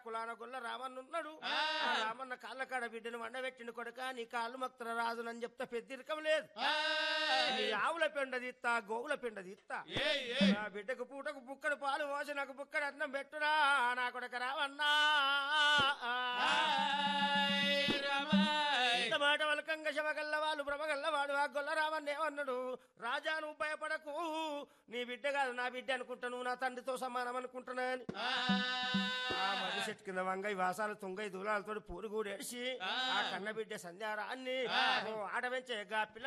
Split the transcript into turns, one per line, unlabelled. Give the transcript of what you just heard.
కులాన గొల్ల రామన్న ఉన్నాడు ఆ రామన్న కాళ్ళ కాడ బిడ్డను వండబెట్టిండు కొడక నీ కాళ్ళు మక్తర రాజునని చెప్తే పెద్దిరకం లేదు నీ ఆవుల పెండ తీత్తా గోవుల పెండ తీత్తా
ఏయ్, ఏయ్.
నా బిడ్డకు పూటకు బుక్కడు పాలు పోసి నాకు బుక్కడు అన్నం పెట్టురా నా కొడక రావన్నా
ఆయ్ రామాయ్.
ఇంత మాట వలకంగ శవగల్ల వాళ్ళు భ్రమగల్ల వాడు ఆ గొల్ల రావన్న ఏమన్నాడు రాజా నువ్వు భయపడకు నీ బిడ్డ కాదు నా బిడ్డ అనుకుంటా నువ్వు నా తండ్రితో సమానం అనుకుంటున్నా అని ఆ మర్రి చెట్టు కింద వంగై వాసాలు తుంగై దూలాలతో పూరుగుడు ఏడిసి ఆ కన్న బిడ్డ సంధ్యారాన్ని ఆడవెంచే గా పిల్ల